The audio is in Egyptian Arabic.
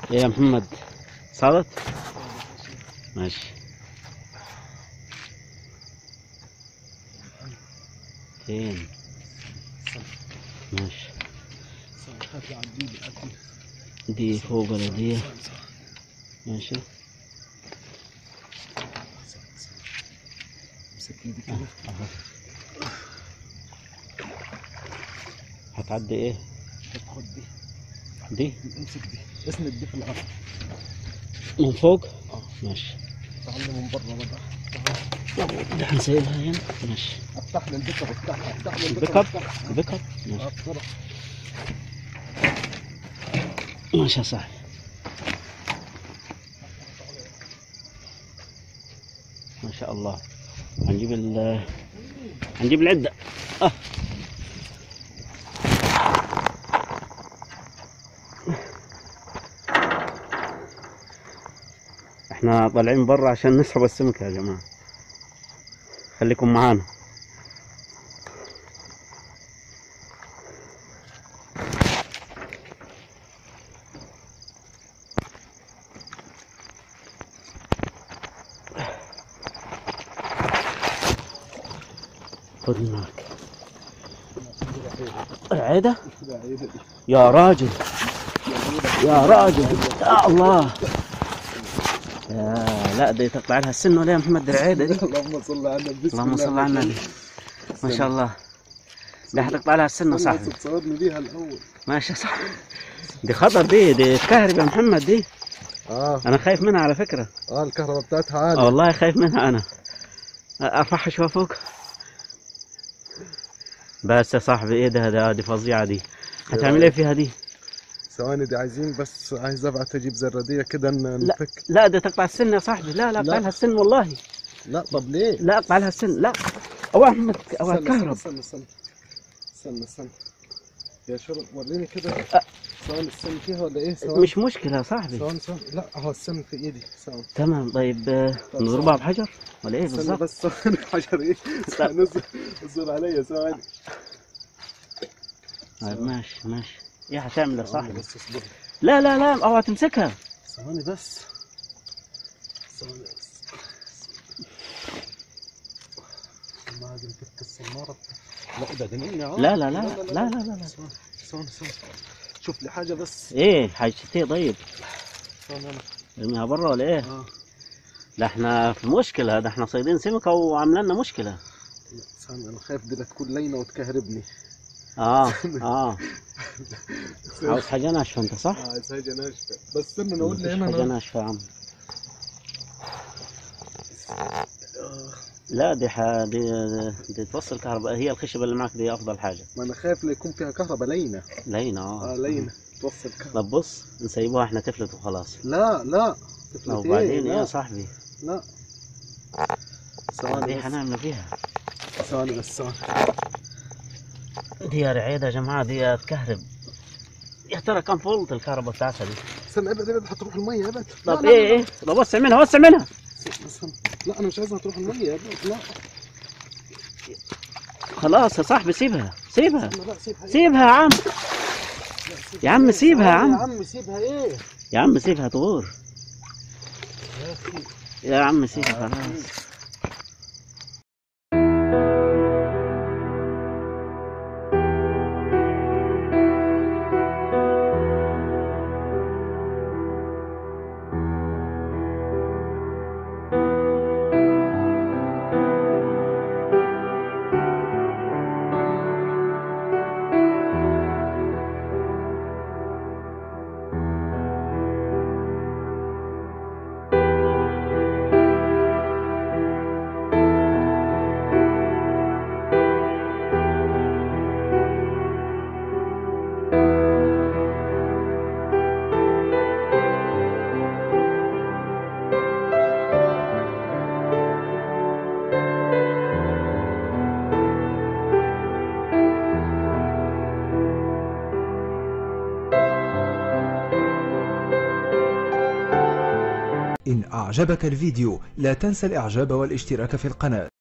ايه يا محمد صارت ماشي فين ماشي هات لي على الجيب هات لي. دي فوق ولا دي ماشي امسك ايدي كده هتعدي ايه طب خد دي دي امسك دي اسند دي في الارض من فوق اه ماشي تعال من بره بقى ده هنسيبها هنا ماشي افتح لي البيك اب افتحها افتح لي البيك البيك اب اب افتحها. البيك اب اه ماشي بسرعه ماشي يا صاحبي ما شاء الله هنجيب ال هنجيب العدة اه احنا طالعين برا عشان نسحب السمك يا جماعة خليكم معانا خذ معك العيدة لا هي دي. يا راجل يا راجل يا الله يا لا دي تطلع لها السن ولا يا محمد العيدة دي اللهم صل على النبي بسم اللهم الله صل على النبي ما شاء الله دي حتقطع لها السن يا صاحبي تصورني بيها الاول ماشي صح دي خطر دي دي تكهرب يا محمد دي اه انا خايف منها على فكرة اه الكهرباء بتاعتها آه عالية والله خايف منها انا ارفعها شوي فوق بس يا صاحبي ايه ده ده دي فظيعة دي هتعمل ايه فيها دي ثواني دي عايزين بس عايز ابعت اجيب زرادية كده ن- لا. نفك لا دي تقطع السن يا صاحبي لا لا اقطع لا. لها السن والله لا طب ليه؟ لا اقطع لها السن لا او احمد او استنى كهرب استنى استنى استنى استنى يا شرب وريني كده أه. ثواني السن فيها ولا ايه؟ ثواني مش مشكلة يا صاحبي ثواني ثواني لا اهو السن في ايدي ثواني تمام طيب آه، طب نضربها بحجر ولا ايه استنى بالظبط بس ثواني حجر ايه؟ نزل نزل عليا ثواني طيب ماشي ماشي ايه هتعمل يا ثواني صاحبي بس اصبر لا لا لا اوعى تمسكها ثواني بس ثواني بس ما عاد نفك الصمارة لا ده جنين يا عم. لا لا لا لا لا لا, لا. ثواني ثواني ثواني شوف لي حاجة بس ايه حاجتي طيب ثواني انا ارميها برا ولا ايه اه ده احنا في مشكلة ده احنا صيدين سمكة وعاملين لنا مشكلة لا، ثواني انا خايف دي لا تكون لينة وتكهربني اه اه عاوز حاجة ناشفة انت صح؟ اه عايز حاجة ناشفة بس استنى انا اقول مفيش لي هنا حاجة انا ناشفة يا عم آه، لا دي ح... دي دي توصل كهرباء هي الخشبة اللي معك دي افضل حاجة ما انا خايف لا يكون فيها كهرباء لينة لينة اه اه لينة توصل كهرباء طب بص نسيبوها احنا تفلت وخلاص لا لا تفلت ايه وبعدين ايه يا لا صاحبي لا دي ثواني بس هنعمل فيها ثواني بس ثواني دي يا رعيدة يا جماعة دي تكهرب يا ترى كم فولت الكهرباء بتاعتها دي استنى ابعد ابعد هتروح المية ابعد طب لا، لا، ايه لا، ايه طب وسع منها وسع منها استنى، استنى. لا انا مش عايزها تروح المية ابعد لا خلاص يا صاحبي سيبها سيبها استنى، لا سيبها إيه؟ سيبها يا عم لا، سيبها يا عم إيه؟ سيبها يا ثواني عم. يا عم سيبها ايه يا عم سيبها تغور يا اخي يا عم سيبها خلاص إن أعجبك الفيديو لا تنسى الإعجاب والاشتراك في القناة